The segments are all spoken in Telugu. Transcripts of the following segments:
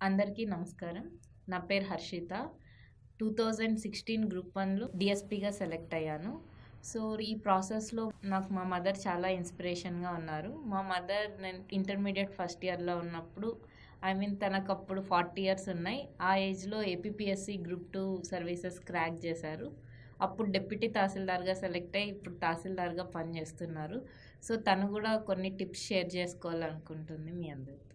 అందరికీ నమస్కారం నా పేరు Harshitha two thousand sixteen group వన్లో డిఎస్పిగా సెలెక్ట్ అయ్యాను సో ఈ ప్రాసెస్లో నాకు మా మదర్ చాలా ఇన్స్పిరేషన్గా ఉన్నారు మా మదర్ నేను ఇంటర్మీడియట్ ఫస్ట్ ఇయర్లో ఉన్నప్పుడు ఐ మీన్ తనకు అప్పుడు ఫార్టీ ఇయర్స్ ఉన్నాయి ఆ ఏజ్లో APPSC group two services crack చేశారు అప్పుడు డిప్యూటీ తహసీల్దార్గా సెలెక్ట్ అయ్యి ఇప్పుడు తహసీల్దార్గా పనిచేస్తున్నారు సో తను కూడా కొన్ని టిప్స్ షేర్ చేసుకోవాలనుకుంటుంది మీ అందరితో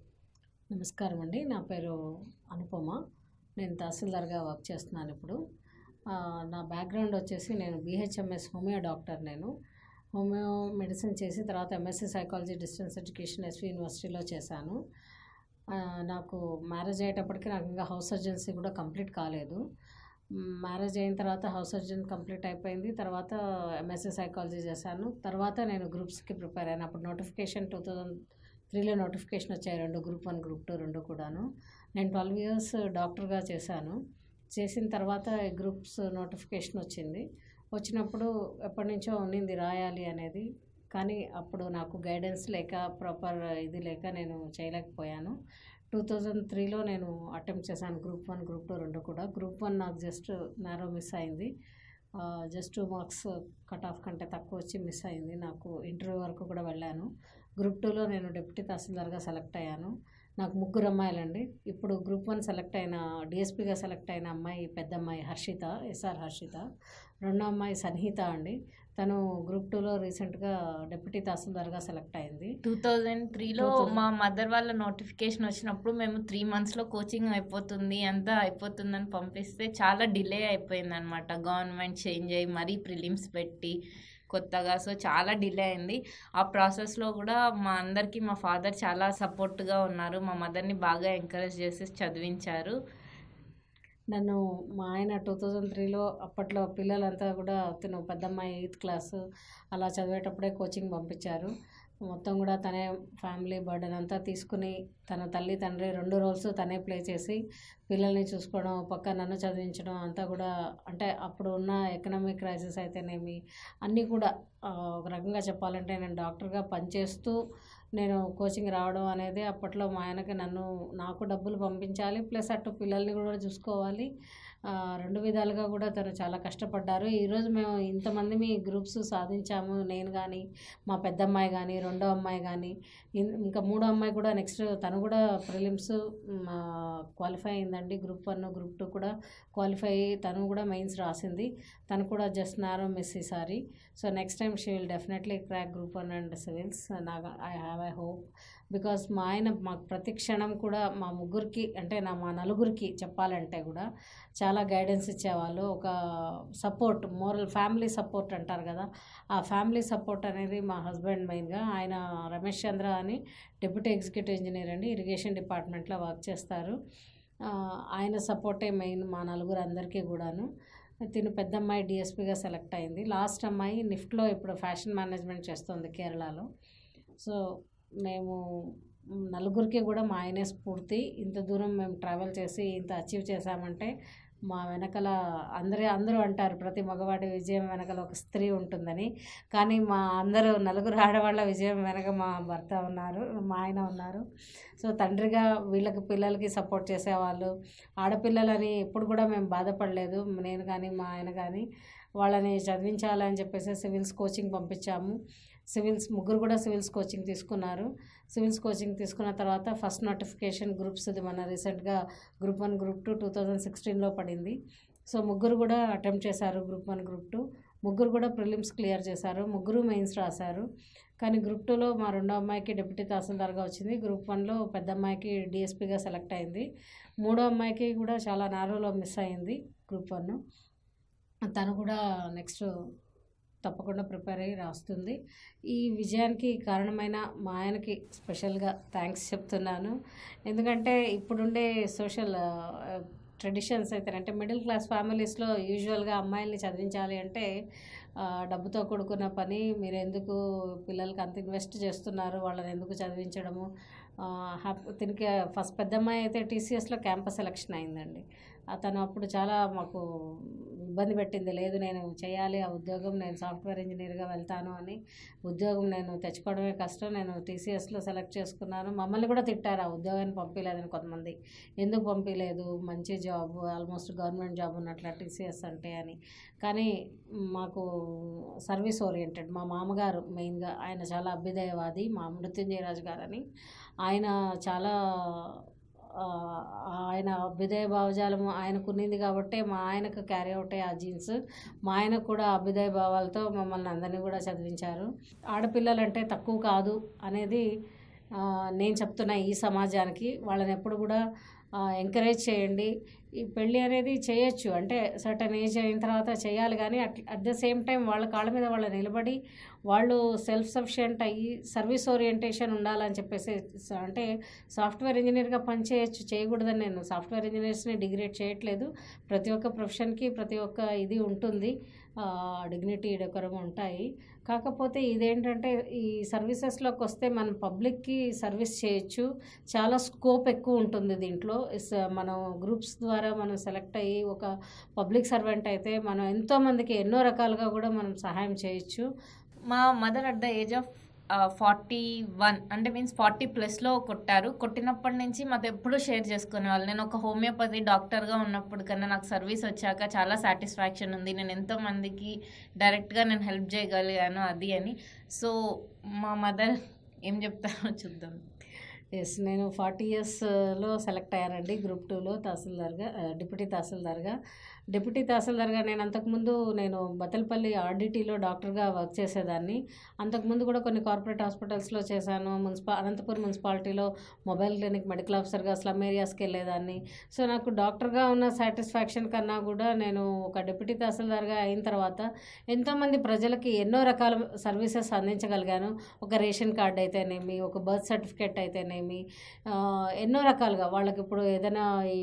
నమస్కారం అండి నా పేరు అనుపమ నేను తహసీల్దార్గా వర్క్ చేస్తున్నాను ఇప్పుడు ఆ, నా బ్యాక్గ్రౌండ్ వచ్చేసి నేను బీహెచ్ఎంఎస్ హోమియో డాక్టర్ నేను హోమియో మెడిసిన్ చేసి తర్వాత MSc psychology distance education SV యూనివర్సిటీలో చేశాను ఆ, నాకు మ్యారేజ్ అయ్యేటప్పటికి నాకు ఇంకా హౌస్ సర్జన్సీ కూడా కంప్లీట్ కాలేదు మ్, మ్యారేజ్ అయిన తర్వాత హౌస్ సర్జన్ కంప్లీట్ అయిపోయింది తర్వాత ఎంఎస్సీ సైకాలజీ చేశాను తర్వాత నేను గ్రూప్స్కి ప్రిపేర్ అయ్యాను అప్పుడు నోటిఫికేషన్ టూ థౌజండ్ త్రీలో నోటిఫికేషన్ వచ్చాయి రెండు గ్రూప్ వన్ గ్రూప్ టూ రెండు కూడాను నేను ట్వెల్వ్ ఇయర్స్ డాక్టర్గా చేశాను చేసిన తర్వాత గ్రూప్స్ నోటిఫికేషన్ వచ్చింది వచ్చినప్పుడు ఎప్పటి నుంచో ఉన్నింది రాయాలి అనేది కానీ అప్పుడు నాకు గైడెన్స్ లేక ప్రాపర్ ఇది లేక నేను చేయలేకపోయాను టూ థౌజండ్ త్రీలో నేను అటెంప్ట్ చేశాను గ్రూప్ వన్ గ్రూప్ టూ రెండు కూడా గ్రూప్ వన్ నాకు జస్ట్ నారో మిస్ అయింది just two marks cut off కంటే తక్కువ వచ్చి మిస్ అయింది నాకు ఇంటర్వ్యూ వరకు కూడా వెళ్ళాను గ్రూప్ టూలో నేను డిప్యూటీ తహసీల్దార్గా సెలెక్ట్ అయ్యాను నాకు ముగ్గురు అమ్మాయిలండి ఇప్పుడు గ్రూప్ వన్ సెలెక్ట్ అయిన డిఎస్పీగా సెలెక్ట్ అయిన అమ్మాయి పెద్ద అమ్మాయి హర్షిత ఎస్ఆర్ హర్షిత రెండో అమ్మాయి సన్హిత అండి తను గ్రూప్ టూలో రీసెంట్గా డిప్యూటీ తహసీల్దార్గా సెలెక్ట్ అయింది టూ థౌజండ్ త్రీలో 2000 మా మదర్ వాళ్ళ నోటిఫికేషన్ వచ్చినప్పుడు మేము త్రీ మంత్స్లో కోచింగ్ అయిపోతుంది అంతా అయిపోతుందని పంపిస్తే చాలా డిలే అయిపోయింది అనమాట గవర్నమెంట్ చేంజ్ అయ్యి మరీ ప్రిలిమ్స్ పెట్టి కొత్తగా సో చాలా డిలే అయింది ఆ ప్రాసెస్లో కూడా మా అందరికీ మా ఫాదర్ చాలా సపోర్ట్గా ఉన్నారు మా మదర్ని బాగా ఎంకరేజ్ చేసి చదివించారు నన్ను మా ఆయన టూ థౌజండ్ త్రీలో అప్పట్లో పిల్లలంతా కూడా తను పెద్దమ్మాయి ఎయిత్ క్లాస్ అలా చదివేటప్పుడే కోచింగ్ పంపించారు మొత్తం కూడా తనే ఫ్యామిలీ బర్డెన్ అంతా తీసుకుని తన తల్లి తండ్రి రెండు రోల్స్ తనే ప్లే చేసి పిల్లల్ని చూసుకోవడం పక్క నన్ను చదివించడం అంతా కూడా అంటే అప్పుడు ఉన్న ఎకనామిక్ క్రైసిస్ అయితేనేమి అన్నీ కూడా ఆ, ఒక రకంగా చెప్పాలంటే నేను డాక్టర్గా పనిచేస్తూ నేను కోచింగ్ రావడం అనేది అప్పట్లో మా ఆయనకి నన్ను నాకు డబ్బులు పంపించాలి ప్లస్ అటు పిల్లల్ని కూడా చూసుకోవాలి ఆ, రెండు విధాలుగా కూడా తను చాలా కష్టపడ్డారు ఈరోజు మేము ఇంతమంది మీ గ్రూప్స్ సాధించాము నేను కానీ మా పెద్ద అమ్మాయి కానీ రెండో అమ్మాయి కానీ ఇన్- ఇంకా మూడో అమ్మాయి కూడా నెక్స్ట్ తను కూడా ప్రిలిమ్స్ క్వాలిఫై అయిందండి గ్రూప్ వన్ గ్రూప్ టూ కూడా క్వాలిఫై అయ్యి తను కూడా మెయిన్స్ రాసింది తను కూడా జస్ట్ నారో మిస్ ఈసారి so next time she will definitely crack group one and civils నాకు I have I hope because మా ఆయన మాకు ప్రతి క్షణం కూడా మా ముగ్గురికి అంటే నా మా నలుగురికి చెప్పాలంటే కూడా చాలా గైడెన్స్ ఇచ్చేవాళ్ళు ఒక సపోర్ట్ మోరల్ ఫ్యామిలీ సపోర్ట్ అంటారు కదా ఆ ఫ్యామిలీ సపోర్ట్ అనేది మా హస్బెండ్ మెయిన్గా ఆయన రమేష్ చంద్ర అని డిప్యూటీ ఎగ్జిక్యూటివ్ ఇంజనీర్ అండి ఇరిగేషన్ డిపార్ట్మెంట్లో వర్క్ చేస్తారు ఆ, ఆయన సపోర్టే మెయిన్ మా నలుగురు అందరికీ కూడాను తిను పెద్ద అమ్మాయి డిఎస్పీగా సెలెక్ట్ అయింది లాస్ట్ అమ్మాయి నిఫ్ట్లో ఇప్పుడు ఫ్యాషన్ మేనేజ్మెంట్ చేస్తుంది కేరళలో సో మేము నలుగురికి కూడా మా ఆయనే స్ఫూర్తి ఇంత దూరం మేము ట్రావెల్ చేసి ఇంత అచీవ్ చేశామంటే మా వెనకల అందరూ అందరూ అంటారు ప్రతి మగవాడి విజయం వెనకల ఒక స్త్రీ ఉంటుందని కానీ మా అందరూ నలుగురు ఆడవాళ్ళ విజయం వెనక మా భర్త ఉన్నారు మా ఆయన ఉన్నారు సో తండ్రిగా వీళ్ళకి పిల్లలకి సపోర్ట్ చేసేవాళ్ళు ఆడపిల్లలని ఎప్పుడు కూడా మేము బాధపడలేదు నేను కానీ మా ఆయన కానీ వాళ్ళని చదివించాలని చెప్పేసి సివిల్స్ కోచింగ్ పంపించాము సివిల్స్ ముగ్గురు కూడా సివిల్స్ కోచింగ్ తీసుకున్నారు సివిల్స్ కోచింగ్ తీసుకున్న తర్వాత ఫస్ట్ నోటిఫికేషన్ గ్రూప్స్ది మన రీసెంట్గా group one group two two thousand సిక్స్టీన్లో పడింది సో ముగ్గురు కూడా అటెంప్ట్ చేశారు గ్రూప్ వన్ గ్రూప్ టూ ముగ్గురు కూడా ప్రిలిమ్స్ క్లియర్ చేశారు ముగ్గురు మెయిన్స్ రాశారు కానీ గ్రూప్ టూలో మా రెండో అమ్మాయికి డిప్యూటీ తహసీల్దార్గా వచ్చింది గ్రూప్ వన్లో పెద్ద అమ్మాయికి డిఎస్పీగా సెలెక్ట్ అయింది మూడో అమ్మాయికి కూడా చాలా నారోలో మిస్ అయింది గ్రూప్ వన్ తను కూడా నెక్స్ట్ తప్పకుండా ప్రిపేర్ అయ్యి రాస్తుంది ఈ విజయానికి కారణమైన మా ఆయనకి స్పెషల్గా థ్యాంక్స్ చెప్తున్నాను ఎందుకంటే ఇప్పుడుండే సోషల్ ట్రెడిషన్స్ అయితే అంటే మిడిల్ క్లాస్ ఫ్యామిలీస్లో యూజువల్గా అమ్మాయిల్ని చదివించాలి అంటే ఆ, డబ్బుతో కూడుకున్న పని మీరు ఎందుకు పిల్లలకి అంత ఇన్వెస్ట్ చేస్తున్నారు వాళ్ళని ఎందుకు చదివించడము హ్యాపీ దీనికి ఫస్ట్ పెద్దమ్మాయి అయితే టీసీఎస్లో క్యాంపస్ సెలక్షన్ అయిందండి అతను అప్పుడు చాలా మాకు ఇబ్బంది పెట్టింది లేదు నేను చేయాలి ఆ ఉద్యోగం నేను సాఫ్ట్వేర్ ఇంజనీర్గా వెళ్తాను అని ఉద్యోగం నేను తెచ్చుకోవడమే కష్టం నేను టీసీఎస్లో సెలెక్ట్ చేసుకున్నాను మమ్మల్ని కూడా తిట్టారు ఆ ఉద్యోగాన్ని పంపించలేదని కొంతమంది ఎందుకు పంపించలేదు మంచి జాబ్ ఆల్మోస్ట్ గవర్నమెంట్ జాబ్ ఉన్నట్ల టీసీఎస్ అంటే అని కానీ మాకు సర్వీస్ ఓరియంటెడ్ మా మామగారు మెయిన్గా ఆయన చాలా అభ్యుదయవాది మా మృత్యుంజయరాజు గారని ఆయన చాలా ఆ, ఆయన అభ్యుదయ భావజాలం ఆయనకు ఉన్నింది కాబట్టి మా ఆయనకు క్యారీ అవుట్ అయ్యే ఆ జీన్స్ మా ఆయనకు కూడా అభ్యుదయ భావాలతో మమ్మల్ని అందరినీ కూడా చదివించారు ఆడపిల్లలంటే తక్కువ కాదు అనేది ఆ, నేను చెప్తున్నా ఈ సమాజానికి వాళ్ళని ఎప్పుడు కూడా ఎంకరేజ్ చేయండి ఈ పెళ్ళి అనేది చేయొచ్చు అంటే సర్టన్ ఏజ్ అయిన తర్వాత చేయాలి కానీ at at the same time వాళ్ళ కాళ్ళ మీద వాళ్ళు నిలబడి వాళ్ళు సెల్ఫ్ సఫిషియెంట్ అయ్యి సర్వీస్ ఓరియంటేషన్ ఉండాలని చెప్పేసి స- అంటే సాఫ్ట్వేర్ ఇంజనీర్గా పనిచేయచ్చు చేయకూడదని నేను సాఫ్ట్వేర్ ఇంజనీర్స్ని డిగ్రేడ్ చేయట్లేదు ప్రతి ఒక్క ప్రొఫెషన్కి ప్రతి ఒక్క ఇది ఉంటుంది డిగ్నిటీ డెకోరం ఉంటాయి కాకపోతే ఇదేంటంటే ఈ సర్వీసెస్లోకి వస్తే మనం పబ్లిక్కి సర్వీస్ చేయొచ్చు చాలా స్కోప్ ఎక్కువ ఉంటుంది దీంట్లో ఇస్- మనం గ్రూప్స్ ద్వారా మనం సెలెక్ట్ అయ్యి ఒక పబ్లిక్ సర్వెంట్ అయితే మనం ఎంతోమందికి ఎన్నో రకాలుగా కూడా మనం సహాయం చేయొచ్చు మా mother at the age of forty one అంటే మీన్స్ ఫార్టీ ప్లస్లో కొట్టారు కొట్టినప్పటి నుంచి మాతో ఎప్పుడూ షేర్ చేసుకునేవాళ్ళు నేను ఒక హోమియోపతి డాక్టర్గా ఉన్నప్పుడు కన్నా నాకు సర్వీస్ వచ్చాక చాలా సాటిస్ఫాక్షన్ ఉంది నేను ఎంతో మందికి డైరెక్ట్గా నేను హెల్ప్ చేయగలిగాను అది అని సో మా మదర్ ఏం చెప్తారో చూద్దాం ఎస్ నేను ఫార్టీ ఇయర్స్లో సెలెక్ట్ అయ్యానండి గ్రూప్ టూలో తహసీల్దార్గా ఆ, డిప్యూటీ తహసీల్దార్గా డిప్యూటీ తహసీల్దార్గా నేను అంతకుముందు నేను బతలపల్లి ఆర్డిటీలో డాక్టర్గా వర్క్ చేసేదాన్ని అంతకుముందు కూడా కొన్ని కార్పొరేట్ హాస్పిటల్స్లో చేశాను మున్సిపా అనంతపురం మున్సిపాలిటీలో మొబైల్ క్లినిక్ మెడికల్ ఆఫీసర్గా స్లమ్ ఏరియాస్కి వెళ్ళేదాన్ని సో నాకు డాక్టర్గా ఉన్న సాటిస్ఫాక్షన్ కన్నా కూడా నేను ఒక డిప్యూటీ తహసీల్దార్గా అయిన తర్వాత ఎంతోమంది ప్రజలకి ఎన్నో రకాల సర్వీసెస్ అందించగలిగాను ఒక రేషన్ కార్డ్ అయితేనేమి ఒక బర్త్ సర్టిఫికేట్ అయితేనేమి ఆ, ఎన్నో రకాలుగా వాళ్ళకి ఇప్పుడు ఏదైనా ఈ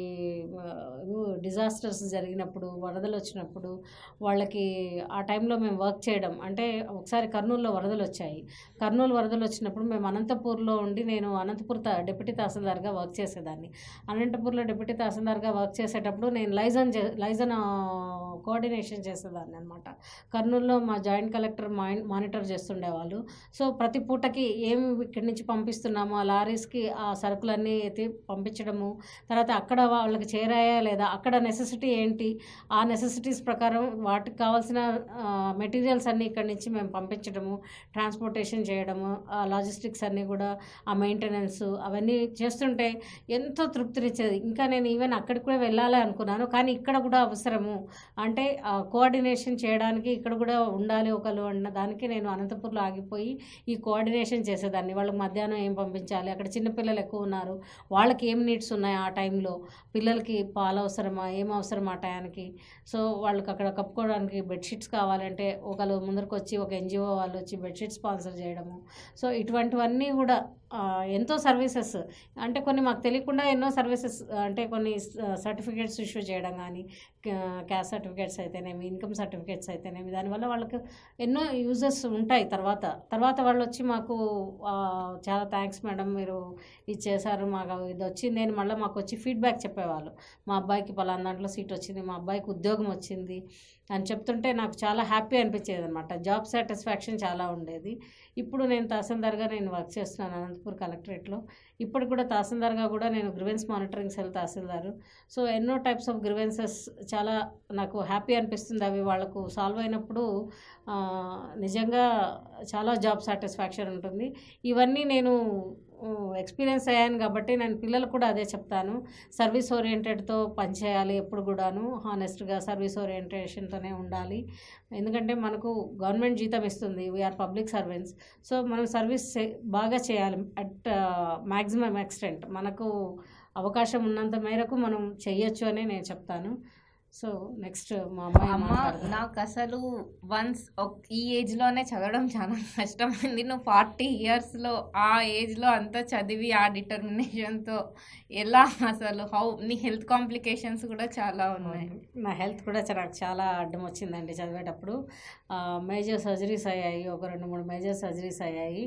డిజాస్టర్స్ జరిగినప్పుడు వరదలు వచ్చినప్పుడు వాళ్ళకి ఆ టైంలో మేము వర్క్ చేయడం అంటే ఒకసారి కర్నూలులో వరదలు వచ్చాయి కర్నూలు వరదలు వచ్చినప్పుడు మేము అనంతపూర్లో ఉండి నేను అనంతపూర్ త- డిప్యూటీ తహసీల్దార్గా వర్క్ చేసేదాన్ని అనంతపూర్లో డిప్యూటీ తహసీల్దార్గా వర్క్ చేసేటప్పుడు నేను లైజన్ చే లైజన్ ఆ, కోఆర్డినేషన్ చేసేదాన్ని అనమాట కర్నూలులో మా జాయింట్ కలెక్టర్ మాయిన్ మానిటర్ చేస్తుండేవాళ్ళు సో ప్రతి పూటకి ఏమి ఇక్కడి నుంచి పంపిస్తున్నామో ఆ లారీస్కి ఆ సరుకులన్నీ ఎత్తి పంపించడము తర్వాత అక్కడ వాళ్ళకి చేరాయా లేదా అక్కడ నెసెసిటీ ఏంటి ఆ నెసెసిటీస్ ప్రకారం వాటికి కావాల్సిన మెటీరియల్స్ అన్నీ ఇక్కడి నుంచి మేము పంపించడము ట్రాన్స్పోర్టేషన్ చేయడము ఆ లాజిస్టిక్స్ అన్నీ కూడా ఆ మెయింటెనెన్స్ అవన్నీ చేస్తుంటే ఎంతో తృప్తినిచ్చేది ఇంకా నేను ఈవెన్ అక్కడికి కూడా వెళ్ళాలి అనుకున్నాను కానీ ఇక్కడ కూడా అవసరము అంటే కోఆర్డినేషన్ చేయడానికి ఇక్కడ కూడా ఉండాలి ఒకరు అన్న దానికి నేను అనంతపూర్లో ఆగిపోయి ఈ కోఆర్డినేషన్ చేసేదాన్ని వాళ్ళకి మధ్యాహ్నం ఏం పంపించాలి అక్కడ చిన్నపిల్లలు ఎక్కువ ఉన్నారు వాళ్ళకి ఏం నీడ్స్ ఉన్నాయి ఆ టైంలో పిల్లలకి పాలు అవసరమా ఏం అవసరం ఆ టయానికి సో వాళ్ళకి అక్కడ కప్పుకోవడానికి బెడ్షీట్స్ కావాలంటే ఒకళ్ళు ముందరకు వచ్చి ఒక ఎన్జిఓ వాళ్ళు వచ్చి బెడ్షీట్ స్పాన్సర్ చేయడము సో ఇటువంటివన్నీ కూడా ఆ, ఎంతో సర్వీసెస్ అంటే కొన్ని మాకు తెలియకుండా ఎన్నో సర్వీసెస్ అంటే కొన్ని సర్టిఫికేట్స్ ఇష్యూ చేయడం కానీ క్యాస్ట్ సర్టిఫికేట్స్ అయితేనేమి ఇన్కమ్ సర్టిఫికేట్స్ అయితేనేమి దానివల్ల వాళ్ళకి ఎన్నో యూజెస్ ఉంటాయి తర్వాత తర్వాత వాళ్ళు వచ్చి మాకు ఆ, చాలా థ్యాంక్స్ మేడం మీరు ఇది చేశారు మాకు ఇది వచ్చింది అని మళ్ళీ మాకు వచ్చి ఫీడ్బ్యాక్ చెప్పేవాళ్ళు మా అబ్బాయికి పలానా దాంట్లో సీట్ వచ్చింది మా అబ్బాయికి ఉద్యోగం వచ్చింది అని చెప్తుంటే నాకు చాలా హ్యాపీ అనిపించేది అనమాట జాబ్ సాటిస్ఫాక్షన్ చాలా ఉండేది ఇప్పుడు నేను తహసీల్దార్గా నేను వర్క్ చేస్తున్నాను అనంతపూర్ కలెక్టరేట్లో ఇప్పుడు కూడా తహసీల్దార్గా కూడా నేను grievance monitoring cell tahsildar so ఎన్నో టైప్స్ ఆఫ్ గ్రివెన్సెస్ చాలా నాకు హ్యాపీ అనిపిస్తుంది అవి వాళ్ళకు సాల్వ్ అయినప్పుడు ఆ, నిజంగా చాలా జాబ్ సాటిస్ఫాక్షన్ ఉంటుంది ఇవన్నీ నేను ఎక్స్పీరియన్స్ అయ్యాను కాబట్టి నేను పిల్లలకు కూడా అదే చెప్తాను సర్వీస్ ఓరియంటెడ్తో పనిచేయాలి ఎప్పుడు కూడాను హానెస్ట్గా సర్వీస్ ఓరియంటేషన్తోనే ఉండాలి ఎందుకంటే మనకు గవర్నమెంట్ జీతం ఇస్తుంది వీఆర్ పబ్లిక్ సర్వెంట్స్ సో మనం సర్వీస్ చే- బాగా చేయాలి అట్ మ్యాక్సిమం ఎక్స్టెంట్ మనకు అవకాశం ఉన్నంత మేరకు మనం చెయ్యొచ్చు అని నేను చెప్తాను సో నెక్స్ట్ మా అమ్మాయి అమ్మ మాట్లాడతారు. నాకు అసలు వన్స్ ఈ ఏజ్లోనే చదవడం చాలా కష్టమైంది నువ్వు ఫార్టీ ఇయర్స్లో ఆ ఏజ్లో అంతా చదివి ఆ డిటర్మినేషన్తో ఎలా అసలు హౌ నీ హెల్త్ కాంప్లికేషన్స్ కూడా చాలా ఉన్నాయి నా హెల్త్ కూడా చా- నాకు చాలా అడ్డం వచ్చిందండి చదివేటప్పుడు మేజర్ సర్జరీస్ అయ్యాయి ఒక రెండు మూడు మేజర్ సర్జరీస్ అయ్యాయి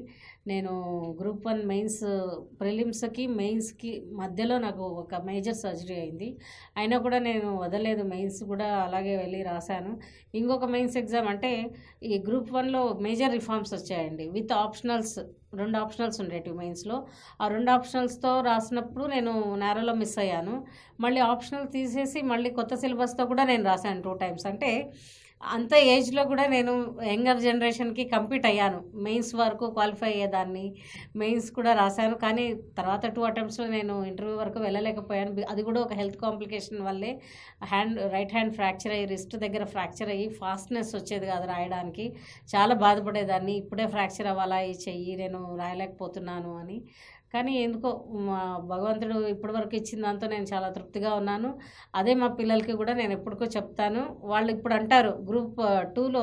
నేను గ్రూప్ వన్ మెయిన్స్ ప్రిలిమ్స్కి మెయిన్స్కి మధ్యలో నాకు ఒక మేజర్ సర్జరీ అయింది అయినా కూడా నేను వదలలేదు మెయిన్స్ కూడా అలాగే వెళ్ళి రాశాను ఇంకొక మెయిన్స్ ఎగ్జామ్ అంటే ఈ గ్రూప్ వన్లో మేజర్ రిఫార్మ్స్ వచ్చాయండి విత్ ఆప్షనల్స్ రెండు ఆప్షనల్స్ ఉండేటివి మెయిన్స్లో ఆ రెండు ఆప్షనల్స్తో రాసినప్పుడు నేను నేరోలో మిస్ అయ్యాను మళ్ళీ ఆప్షనల్ తీసేసి మళ్ళీ కొత్త సిలబస్తో కూడా నేను రాశాను టూ టైమ్స్ అంటే అంత ఏజ్లో కూడా నేను యంగర్ జనరేషన్కి కంపీట్ అయ్యాను మెయిన్స్ వరకు క్వాలిఫై అయ్యేదాన్ని మెయిన్స్ కూడా రాశాను కానీ తర్వాత టూ అటెంప్ట్స్లో నేను ఇంటర్వ్యూ వరకు వెళ్ళలేకపోయాను బి- అది కూడా ఒక హెల్త్ కాంప్లికేషన్ వల్లే హ్యాండ్ రైట్ హ్యాండ్ ఫ్రాక్చర్ అయ్యి రిస్ట్ దగ్గర ఫ్రాక్చర్ అయ్యి ఫాస్ట్నెస్ వచ్చేది కాదు రాయడానికి చాలా బాధపడేదాన్ని ఇప్పుడే ఫ్రాక్చర్ అవ్వాలా ఈ చెయ్యి నేను రాయలేకపోతున్నాను అని కానీ ఎందుకో మా భగవంతుడు ఇప్పటి వరకు ఇచ్చిన దాంతో నేను చాలా తృప్తిగా ఉన్నాను అదే మా పిల్లలకి కూడా నేను ఎప్పటికో చెప్తాను వాళ్ళు ఇప్పుడు అంటారు గ్రూప్ టూలో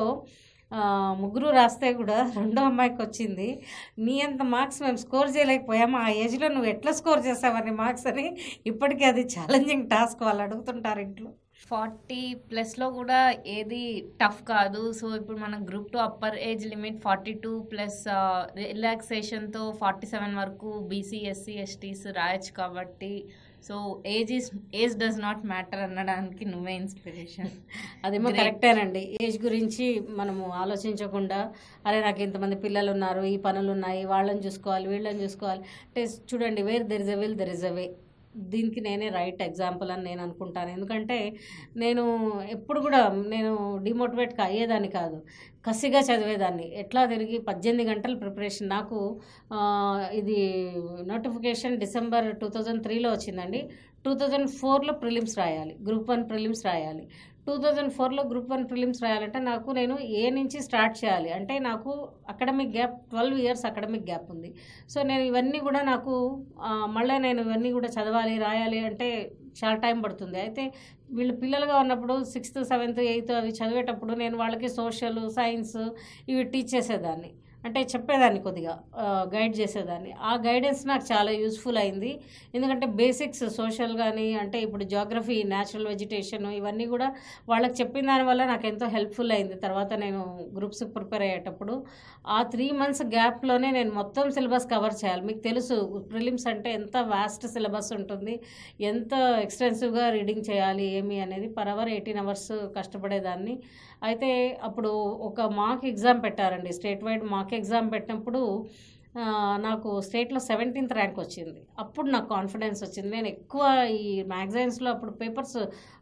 ముగ్గురు రాస్తే కూడా రెండో అమ్మాయికి వచ్చింది నీ అంత మార్క్స్ మేము స్కోర్ చేయలేకపోయాము ఆ ఏజ్లో నువ్వు ఎట్లా స్కోర్ చేసావని మార్క్స్ అని ఇప్పటికీ అది ఛాలెంజింగ్ టాస్క్ వాళ్ళు అడుగుతుంటారు ఇంట్లో ఫార్టీ ప్లస్లో కూడా ఏది టఫ్ కాదు సో ఇప్పుడు మన group two upper age limit forty two plus రిలాక్సేషన్తో ఫార్టీ సెవెన్ వరకు బీసీ ఎస్సీ ఎస్టీస్ రాయొచ్చు కాబట్టి so age is age does not matter అనడానికి నువ్వే ఇన్స్పిరేషన్ అదేమో Great. కరెక్టేనండి ఏజ్ గురించి మనము ఆలోచించకుండా అరే నాకు ఇంతమంది పిల్లలు ఉన్నారు ఈ పనులు ఉన్నాయి వాళ్ళని చూసుకోవాలి వీళ్ళని చూసుకోవాలి అంటే చూడండి where there is a will there is a way దీనికి నేనే రైట్ ఎగ్జాంపుల్ అని నేను అనుకుంటాను ఎందుకంటే నేను ఎప్పుడు కూడా నేను డిమోటివేట్గా అయ్యేదాన్ని కాదు కసిగా చదివేదాన్ని ఎట్లా తిరిగి పద్దెనిమిది గంటల ప్రిపరేషన్ నాకు ఆ, ఇది నోటిఫికేషన్ డిసెంబర్ టూ థౌజండ్ త్రీలో వచ్చిందండి టూ థౌజండ్ ఫోర్లో ప్రిలిమ్స్ రాయాలి గ్రూప్ వన్ ప్రిలిమ్స్ రాయాలి టూ థౌజండ్ ఫోర్లో గ్రూప్ వన్ ప్రిలిమ్స్ రాయాలంటే నాకు నేను ఏ నుంచి స్టార్ట్ చేయాలి అంటే నాకు academic gap twelve years academic gap ఉంది సో నేను ఇవన్నీ కూడా నాకు ఆ, మళ్ళీ నేను ఇవన్నీ కూడా చదవాలి రాయాలి అంటే చాలా టైం పడుతుంది అయితే వీళ్ళు పిల్లలుగా ఉన్నప్పుడు సిక్స్త్ సెవెంత్ ఎయిత్ అవి చదివేటప్పుడు నేను వాళ్ళకి సోషల్ సైన్స్ ఇవి టీచ్ చేసేదాన్ని అంటే చెప్పేదాన్ని కొద్దిగా గైడ్ చేసేదాన్ని ఆ గైడెన్స్ నాకు చాలా యూస్ఫుల్ అయింది ఎందుకంటే బేసిక్స్ సోషల్ కానీ అంటే ఇప్పుడు జాగ్రఫీ న్యాచురల్ వెజిటేషన్ ఇవన్నీ కూడా వాళ్ళకి చెప్పిన దానివల్ల నాకు ఎంతో హెల్ప్ఫుల్ అయింది తర్వాత నేను గ్రూప్స్ ప్రిపేర్ అయ్యేటప్పుడు ఆ త్రీ మంత్స్ గ్యాప్లోనే నేను మొత్తం సిలబస్ కవర్ చేయాలి మీకు తెలుసు ప్రిలిమ్స్ అంటే ఎంత వాస్ట్ సిలబస్ ఉంటుంది ఎంత ఎక్స్టెన్సివ్గా రీడింగ్ చేయాలి ఏమి అనేది పర్ అవర్ ఎయిటీన్ అవర్స్ కష్టపడేదాన్ని అయితే అప్పుడు ఒక మాక్ ఎగ్జామ్ పెట్టారండి స్టేట్ వైడ్ మాక్ ఎగ్జామ్ పెట్టినప్పుడు ఆ, నాకు స్టేట్లో సెవెంటీన్త్ ర్యాంక్ వచ్చింది అప్పుడు నాకు కాన్ఫిడెన్స్ వచ్చింది నేను ఎక్కువ ఈ మ్యాగజైన్స్లో అప్పుడు పేపర్స్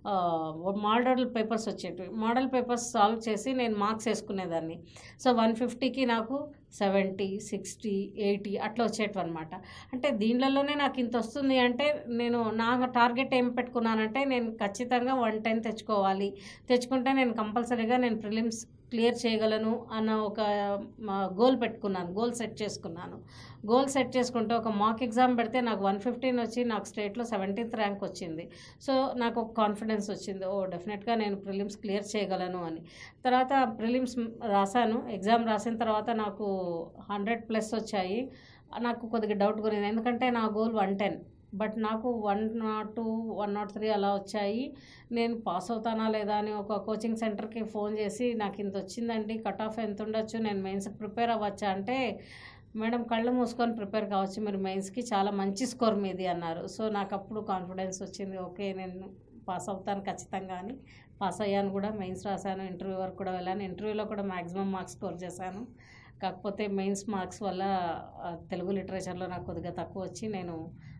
మోడల్ పేపర్స్ వచ్చేటివి మోడల్ పేపర్స్ సాల్వ్ చేసి నేను మార్క్స్ వేసుకునేదాన్ని సో వన్ ఫిఫ్టీకి నాకు సెవెంటీ సిక్స్టీ ఎయిటీ అట్లా వచ్చేటివి అనమాట అంటే దీనిలోనే నాకు ఇంత వస్తుంది అంటే నేను నా టార్గెట్ ఏం పెట్టుకున్నానంటే నేను ఖచ్చితంగా వన్ టెన్ తెచ్చుకోవాలి తెచ్చుకుంటే నేను కంపల్సరీగా నేను ప్రిలిమ్స్ క్లియర్ చేయగలను అన్న ఒక గోల్ పెట్టుకున్నాను గోల్ సెట్ చేసుకున్నాను గోల్ సెట్ చేసుకుంటే ఒక మాక్ ఎగ్జామ్ పెడితే నాకు వన్ ఫిఫ్టీన్ వచ్చి నాకు స్టేట్లో సెవెంటీన్త్ ర్యాంక్ వచ్చింది సో నాకు ఒక కాన్ఫిడెన్స్ వచ్చింది ఓ డెఫినెట్గా నేను ప్రిలిమ్స్ క్లియర్ చేయగలను అని తర్వాత ప్రిలిమ్స్ రాశాను ఎగ్జామ్ రాసిన తర్వాత నాకు హండ్రెడ్ ప్లస్ వచ్చాయి నాకు కొద్దిగా డౌట్ గురింది ఎందుకంటే నా గోల్ వన్ టెన్ బట్ నాకు one naught two one naught three అలా వచ్చాయి నేను పాస్ అవుతానా లేదా అని ఒక కోచింగ్ సెంటర్కి ఫోన్ చేసి నాకు ఇంత వచ్చిందండి కట్ ఆఫ్ ఎంత ఉండొచ్చు నేను మెయిన్స్ ప్రిపేర్ అవ్వచ్చా అంటే మేడం కళ్ళు మూసుకొని ప్రిపేర్ కావచ్చు మీరు మెయిన్స్కి చాలా మంచి స్కోర్ మీది అన్నారు సో నాకు అప్పుడు కాన్ఫిడెన్స్ వచ్చింది ఓకే నేను పాస్ అవుతాను ఖచ్చితంగా అని పాస్ అయ్యాను కూడా మెయిన్స్ రాశాను ఇంటర్వ్యూ వరకు కూడా వెళ్ళాను ఇంటర్వ్యూలో కూడా మ్యాక్సిమం మార్క్స్ స్కోర్ చేశాను కాకపోతే మెయిన్స్ మార్క్స్ వల్ల ఆ, తెలుగు లిటరేచర్లో నాకు కొద్దిగా తక్కువ వచ్చి నేను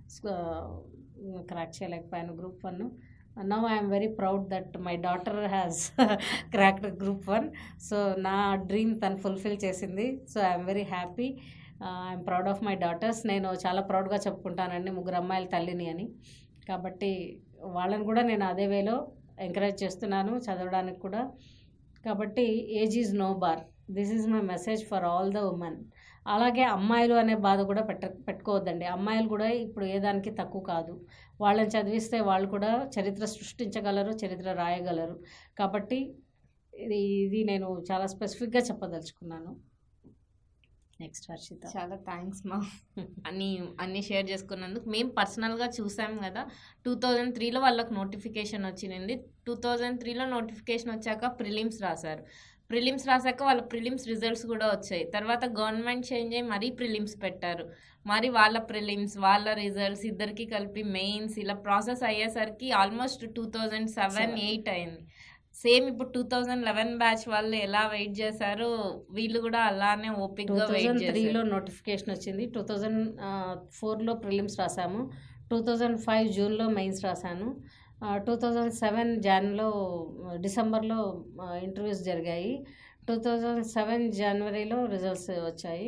క్రాక్ చేయలేకపోయాను group one now I'm very proud that my daughter has cracked group one so నా డ్రీమ్ తను ఫుల్ఫిల్ చేసింది so I'm very happy I'm proud of my daughters నేను చాలా ప్రౌడ్గా చెప్పుకుంటానండి ముగ్గురు అమ్మాయిల తల్లిని అని కాబట్టి వాళ్ళని కూడా నేను అదే వేలో ఎంకరేజ్ చేస్తున్నాను చదవడానికి కూడా కాబట్టి age is no bar this is my message for all the women అలాగే అమ్మాయిలు అనే బాధ కూడా పెట్ట పెట్టుకోవద్దండి అమ్మాయిలు కూడా ఇప్పుడు ఏ దానికి తక్కువ కాదు వాళ్ళని చదివిస్తే వాళ్ళు కూడా చరిత్ర సృష్టించగలరు చరిత్ర రాయగలరు కాబట్టి ఇది ఇది నేను చాలా స్పెసిఫిక్గా చెప్పదలుచుకున్నాను నెక్స్ట్ హర్షిత చాలా థ్యాంక్స్ మా అన్ని అన్ని షేర్ చేసుకున్నందుకు మేము పర్సనల్గా చూసాం కదా టూ థౌజండ్ త్రీలో వాళ్ళకి నోటిఫికేషన్ వచ్చింది టూ థౌజండ్ త్రీలో నోటిఫికేషన్ వచ్చాక ప్రిలిమ్స్ రాశారు ప్రిలిమ్స్ రాసాక వాళ్ళ ప్రిలిమ్స్ రిజల్ట్స్ కూడా వచ్చాయి తర్వాత గవర్నమెంట్ చేంజ్ అయ్యి మరీ ప్రిలిమ్స్ పెట్టారు మరి వాళ్ళ ప్రిలిమ్స్ వాళ్ళ రిజల్ట్స్ ఇద్దరికి కలిపి మెయిన్స్ ఇలా ప్రాసెస్ అయ్యేసరికి almost two thousand seven Seven. Eight అయింది సేమ్ ఇప్పుడు టూ థౌజండ్ లెవెన్ బ్యాచ్ వాళ్ళు ఎలా వెయిట్ చేశారో వీళ్ళు కూడా అలానే టూ ఓపిక్గా వెయిట్ థౌజండ్ త్రీలో చేశారు నోటిఫికేషన్ వచ్చింది టూ థౌజండ్ ఫోర్లో ప్రిలిమ్స్ రాసాము టూ థౌజండ్ ఫైవ్ జూన్లో మెయిన్స్ రాశాను టూ థౌజండ్ సెవెన్ జాన్లో డిసెంబర్లో ఇంటర్వ్యూస్ జరిగాయి టూ థౌజండ్ సెవెన్ జనవరిలో రిజల్ట్స్ వచ్చాయి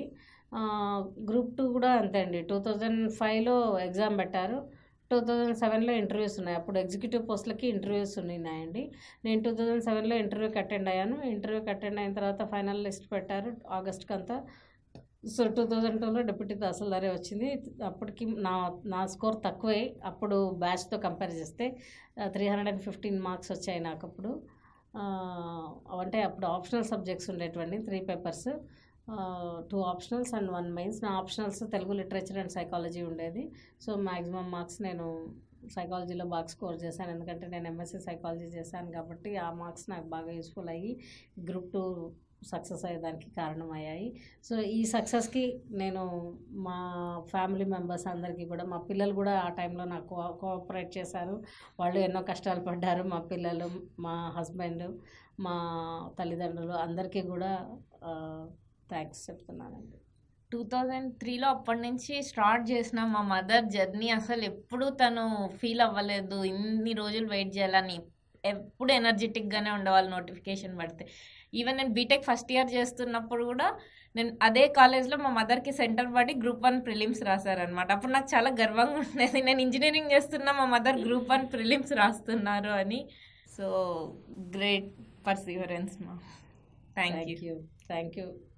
గ్రూప్ టూ కూడా అంతే అండి టూ థౌజండ్ ఫైవ్లో ఎగ్జామ్ పెట్టారు టూ థౌజండ్ సెవెన్లో ఇంటర్వ్యూస్ ఉన్నాయి అప్పుడు ఎగ్జిక్యూటివ్ పోస్టులకి ఇంటర్వ్యూస్ ఉన్నాయండి నేను టూ థౌజండ్ సెవెన్లో ఇంటర్వ్యూకి అటెండ్ అయ్యాను ఇంటర్వ్యూకి అటెండ్ అయిన తర్వాత ఫైనల్ లిస్ట్ పెట్టారు ఆగస్ట్కి అంతా సో టూ థౌజండ్ టూలో డిప్యూటీ తహసీల్దారే వచ్చింది అప్పటికి నా నా స్కోర్ తక్కువే అప్పుడు బ్యాచ్తో కంపేర్ చేస్తే three hundred and fifteen marks వచ్చాయి నాకు అప్పుడు ఆ, అంటే అప్పుడు ఆప్షనల్ సబ్జెక్ట్స్ ఉండేటువంటి three papers two optionals and one mains నా ఆప్షనల్స్ తెలుగు లిటరేచర్ అండ్ సైకాలజీ ఉండేది సో మ్యాక్సిమం మార్క్స్ నేను సైకాలజీలో బాగా స్కోర్ చేశాను ఎందుకంటే నేను ఎంఎస్సీ సైకాలజీ చేశాను కాబట్టి ఆ మార్క్స్ నాకు బాగా యూస్ఫుల్ అయ్యి గ్రూప్ టూ సక్సెస్ అయ్యేదానికి కారణమయ్యాయి సో ఈ సక్సెస్కి నేను మా ఫ్యామిలీ మెంబర్స్ అందరికీ కూడా మా పిల్లలు కూడా ఆ టైంలో నాకు కో కోఆపరేట్ చేశారు వాళ్ళు ఎన్నో కష్టాలు పడ్డారు మా పిల్లలు మా హస్బెండ్ మా తల్లిదండ్రులు అందరికీ కూడా థ్యాంక్స్ చెప్తున్నానండి టూ థౌజండ్ త్రీలో అప్పటి నుంచి స్టార్ట్ చేసిన మా మదర్ జర్నీ అసలు ఎప్పుడు తను ఫీల్ అవ్వలేదు ఇన్ని రోజులు వెయిట్ చేయాలని ఎప్పుడు ఎనర్జెటిక్గానే ఉండేవాళ్ళు నోటిఫికేషన్ పడితే ఈవెన్ నేను బీటెక్ ఫస్ట్ ఇయర్ చేస్తున్నప్పుడు కూడా నేను అదే కాలేజ్లో మా మదర్కి సెంటర్ పడి గ్రూప్ వన్ ప్రిలిమ్స్ రాశారనమాట అప్పుడు నాకు చాలా గర్వంగా ఉండేది నేను ఇంజనీరింగ్ చేస్తున్నా మా మదర్ గ్రూప్ వన్ ప్రిలిమ్స్ రాస్తున్నారు అని సో గ్రేట్ పర్సీవరెన్స్ మా thank you thank you thank you